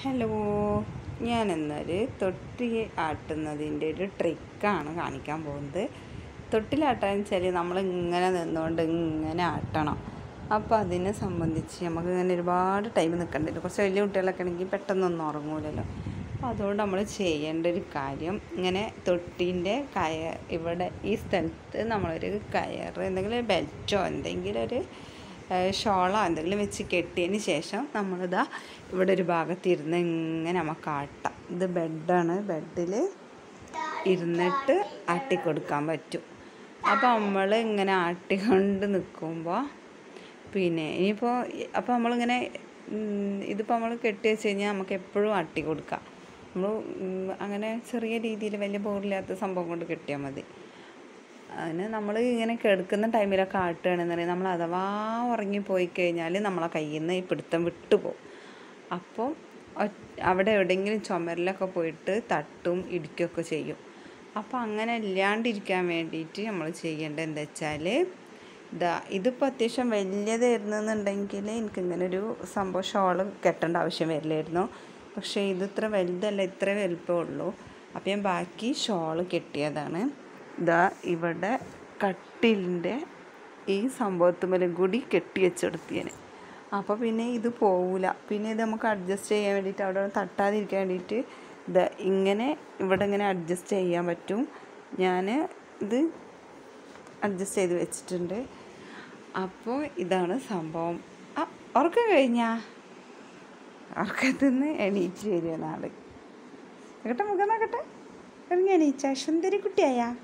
hello ഞാൻ ഇന്നൊരു തൊട്ടി ആട്ടുന്നതിൻ്റെ ഒരു ട്രിക്കാണ് കാണിക്കാൻ പോകുന്നത് തൊട്ടിലാട്ടാന്ന് വെച്ചാൽ നമ്മൾ ഇങ്ങനെ നിന്നുകൊണ്ട് ഇങ്ങനെ ആട്ടണം അപ്പോൾ അതിനെ സംബന്ധിച്ച് നമുക്ക് ഇങ്ങനെ ഒരുപാട് ടൈം നിൽക്കേണ്ടി വരും കുറച്ച് വലിയ കുട്ടികളൊക്കെ ആണെങ്കിൽ പെട്ടെന്നൊന്നും ഉറങ്ങൂലല്ലോ അപ്പോൾ അതുകൊണ്ട് നമ്മൾ ചെയ്യേണ്ട ഒരു കാര്യം ഇങ്ങനെ തൊട്ടീൻ്റെ കയർ ഇവിടെ ഈ സ്ഥലത്ത് നമ്മളൊരു കയർ എന്തെങ്കിലും ബെൽറ്റോ എന്തെങ്കിലും ഒരു ഷോളോ എന്തെങ്കിലും വെച്ച് കെട്ടിയതിന് ശേഷം നമ്മളിതാ ഇവിടെ ഒരു ഭാഗത്ത് ഇരുന്ന് ഇങ്ങനെ നമുക്ക് ആട്ടാം ഇത് ബെഡാണ് ബെഡിൽ ഇരുന്നിട്ട് ആട്ടിക്കൊടുക്കാൻ പറ്റും അപ്പോൾ നമ്മൾ ഇങ്ങനെ ആട്ടിക്കൊണ്ട് നിൽക്കുമ്പോൾ പിന്നെ ഇനിയിപ്പോൾ അപ്പോൾ നമ്മളിങ്ങനെ ഉം, ഇതിപ്പോൾ നമ്മൾ കെട്ടി വെച്ച് കഴിഞ്ഞാൽ നമുക്ക് എപ്പോഴും ആട്ടി കൊടുക്കാം നമ്മൾ ഉം, അങ്ങനെ ചെറിയ രീതിയിൽ വലിയ ബോറില്ലാത്ത സംഭവം കൊണ്ട് കെട്ടിയാൽ മതി അതിന് നമ്മൾ ഇങ്ങനെ കിടക്കുന്ന ടൈമിലൊക്കെ ആട്ടുകയാണെന്നുണ്ടെങ്കിൽ നമ്മൾ അഥവാ ഉറങ്ങിപ്പോയി കഴിഞ്ഞാൽ നമ്മളെ കയ്യിൽ നിന്ന് ഈ പിടുത്തം വിട്ടുപോകും അപ്പോൾ ഒ- അവിടെ എവിടെയെങ്കിലും ചുമരിലൊക്കെ പോയിട്ട് തട്ടും ഇടിക്കുകയൊക്കെ ചെയ്യും അപ്പോൾ അങ്ങനെ ഇല്ലാണ്ടിരിക്കാൻ വേണ്ടിയിട്ട് നമ്മൾ ചെയ്യേണ്ടത് എന്താ വെച്ചാൽ ഇതാ ഇതിപ്പോൾ അത്യാവശ്യം വലിയതായിരുന്നെന്നുണ്ടെങ്കിൽ എനിക്കിങ്ങനെ ഒരു സംഭവം ഷോള് കെട്ടേണ്ട ആവശ്യം വരില്ലായിരുന്നു പക്ഷേ ഇത് ഇത്ര വലുതല്ല ഇത്ര വലുപ്പമേ ഉള്ളൂ അപ്പോൾ ഞാൻ ബാക്കി ഷോള് കെട്ടിയതാണ് ഇതാ ഇവിടെ കട്ടിലിൻ്റെ ഈ സംഭവത്തുമ്മലും കൂടി കെട്ടി വെച്ചെടുത്ത് ഞാൻ അപ്പോൾ പിന്നെ ഇത് പോവില്ല പിന്നെ ഇത് നമുക്ക് അഡ്ജസ്റ്റ് ചെയ്യാൻ വേണ്ടിയിട്ട് അവിടെ തട്ടാതിരിക്കാൻ വേണ്ടിയിട്ട് ഇത് ഇങ്ങനെ ഇവിടെ ഇങ്ങനെ അഡ്ജസ്റ്റ് ചെയ്യാൻ പറ്റും ഞാൻ ഇത് അഡ്ജസ്റ്റ് ചെയ്ത് വെച്ചിട്ടുണ്ട് അപ്പോൾ ഇതാണ് സംഭവം ആ ഉറക്കം കഴിഞ്ഞാ ഉറക്കത്തിൽ നിന്ന് എണീറ്റ് വരിക നാളെ നോക്കട്ടെ മുഖം നോക്കട്ടെ ഇറങ്ങി എണീച്ച സുന്ദരി കുട്ടിയായാ